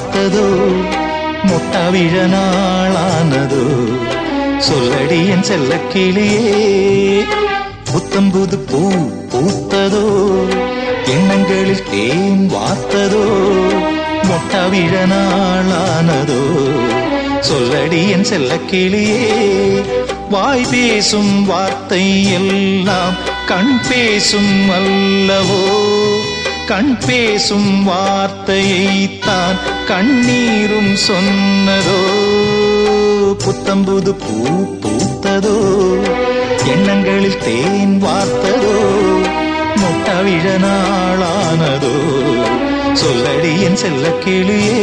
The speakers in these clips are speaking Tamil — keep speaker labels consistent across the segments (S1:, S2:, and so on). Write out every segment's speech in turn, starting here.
S1: வார்த்ததோ முட்டவிழ நாளானதோ சொல்லடி என் செல்ல கிளியே புத்தம்புது பூ பூத்ததோ எண்ணங்களில் தேன் வார்த்ததோ முட்டவிழ நாளானதோ சொல்லடி என் செல்ல கிளியே வாய் பேசும் வார்த்தை எல்லாம் கண் பேசும் அல்லவோ கண் பேசும் வார்த்தையைத்தான் கண்ணீரும் சொன்னதோ புத்தம்புது பூ பூத்ததோ எண்ணங்களில் தேன் வார்த்ததோ முட்டவிழ நாளானதோ சொல்லடி என் செல்ல கிளியே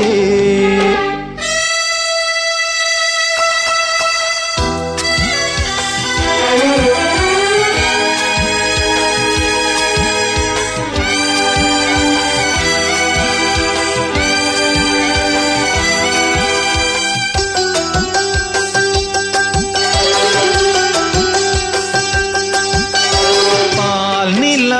S1: பால் நிலா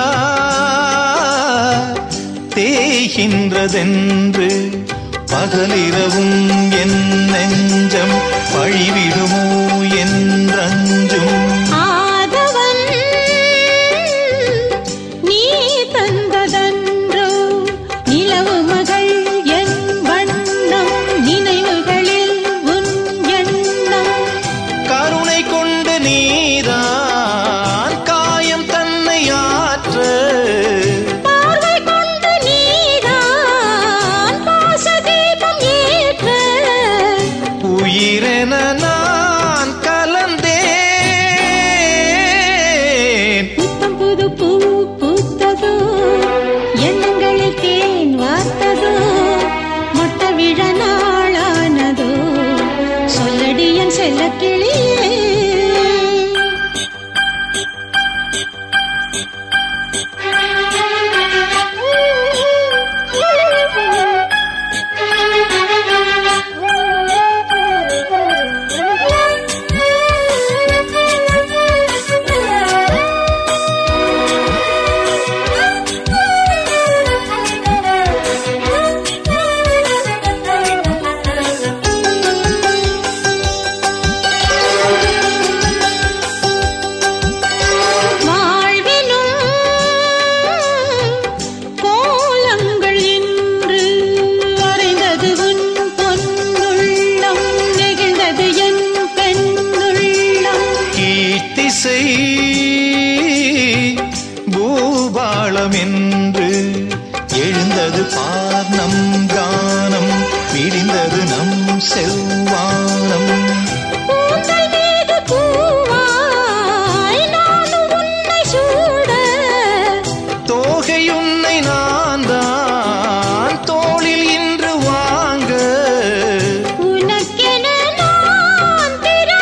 S1: தேய்கின்றதென்று பகலிரவும் என் நெஞ்சம் பழிவிடுமோ என்றஞ்சும்
S2: ஆதவன் நீ தந்ததன்றோ நிலவு மகள் என் வண்ணம் நினைவுகளில் உன் எண்ணம்
S1: கருணை கொண்டு நீதான் காயம் தன்னை ஆற்ற
S2: பார்வை கொண்டு நீதான் பாசதீபம் ஏற்ற
S1: உயிரென நான் கலந்தேன்
S2: புத்தம் புது பூ பூத்ததோ எண்ணங்களில் தேன் வார்த்ததோ மொட்ட விழ நாளானதோ சொல்லடி என் செல்ல கிளியே வாழ்வினும் கோலங்கள் இன்று வரைந்தது உன் பொன்னுள்ளம் நெகிழ்ந்தது என் பெண்ணுள்ளம்
S1: கீர்த்திசை பூபாளம் என்று எழுந்தது பார் நம் கானம் விடிந்தது நம் செவ்வானம்
S2: பூக்கள் மீது பூவாய் நானும் உன்னை சூட
S1: தோகை உன்னை நான் தான் தோளில் இன்று வாங்க
S2: உனக்கென நான்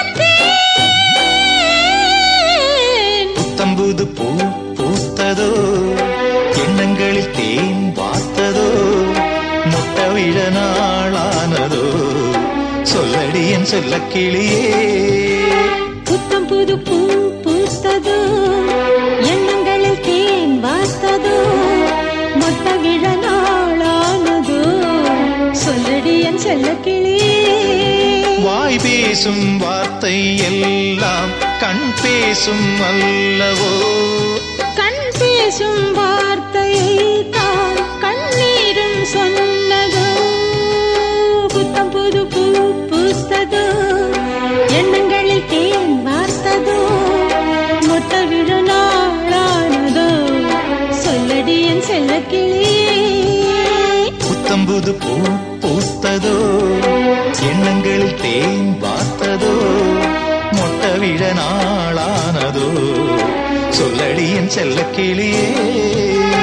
S2: பிறந்தேன்
S1: புத்தம்புது பூ பூத்ததோ எண்ணங்களில் தேன் வார்த்ததோ முட்டவிழ நாளானதோ சொல்லடி என் சொல்ல கிளியே
S2: புத்தம் புது பூ பூத்ததோ எண்ணங்களில் தேன் வார்த்ததோ மொட்ட விழ நாளானதோ சொல்லடி என் செல்ல கிளியே
S1: வாய் பேசும் வார்த்தை எல்லாம் கண் பேசும் அல்லவோ
S2: கண் பேசும் வார்த்தையை தான் கண்ணீரும் சொன்னதோ புத்தம் புது பூ பூத்ததோ எண்ணங்களில் தேன் வார்த்ததோ மொட்ட விழ நாளானதோ சொல்லடி என் செல்ல கிளியே
S1: புத்தம்புது பூ பூத்ததோ எண்ணங்களில் தேன் வார்த்ததோ மொட்ட விழ நாளானதோ சொல்லடி என் செல்ல கிளியே